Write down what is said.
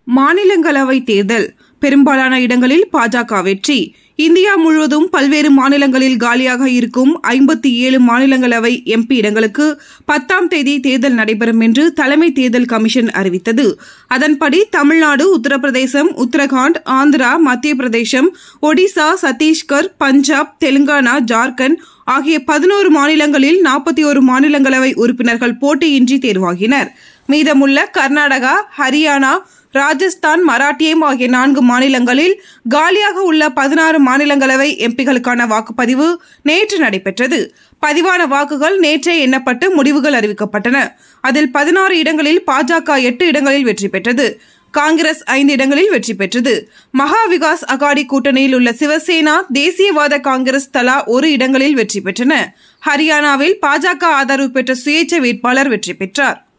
மாநிலங்களவை தேர்தல் பெரும்பாலான இடங்களில் பாஜக வெற்றி இந்தியா முழுவதும் பல்வேறு மாநிலங்களில் காலியாக இருக்கும் ஐம்பத்தி ஏழு மாநிலங்களவை எம்பி இடங்களுக்கு பத்தாம் தேதி தேர்தல் நடைபெறும் என்று தலைமை தேர்தல் கமிஷன் அறிவித்தது அதன்படி தமிழ்நாடு உத்தரப்பிரதேசம் உத்தரகாண்ட் ஆந்திரா மத்திய பிரதேசம் ஒடிசா சத்தீஸ்கர் பஞ்சாப் தெலுங்கானா ஜார்க்கண்ட் ஆகிய பதினோரு மாநிலங்களில் நாற்பத்தி ஒரு மாநிலங்களவை உறுப்பினர்கள் போட்டியின்றி தேர்வாகினர் மீதமுள்ள கர்நாடகா ஹரியானா ராஜஸ்தான் மராட்டியம் ஆகிய நான்கு மாநிலங்களில் காலியாக உள்ள பதினாறு மாநிலங்களவை எம்பிகளுக்கான வாக்குப்பதிவு நேற்று நடைபெற்றது பதிவான வாக்குகள் நேற்றே எண்ணப்பட்டு முடிவுகள் அறிவிக்கப்பட்டன அதில் பதினாறு இடங்களில் பாஜக எட்டு இடங்களில் வெற்றி பெற்றது காங்கிரஸ் ஐந்து இடங்களில் வெற்றி பெற்றது மகா விகாஸ் அகாடி கூட்டணியில் உள்ள சிவசேனா தேசியவாத காங்கிரஸ் தலா ஒரு இடங்களில் வெற்றி பெற்றன ஹரியானாவில் பாஜக ஆதரவு பெற்ற சுயேட்சை வேட்பாளர் வெற்றி பெற்றார்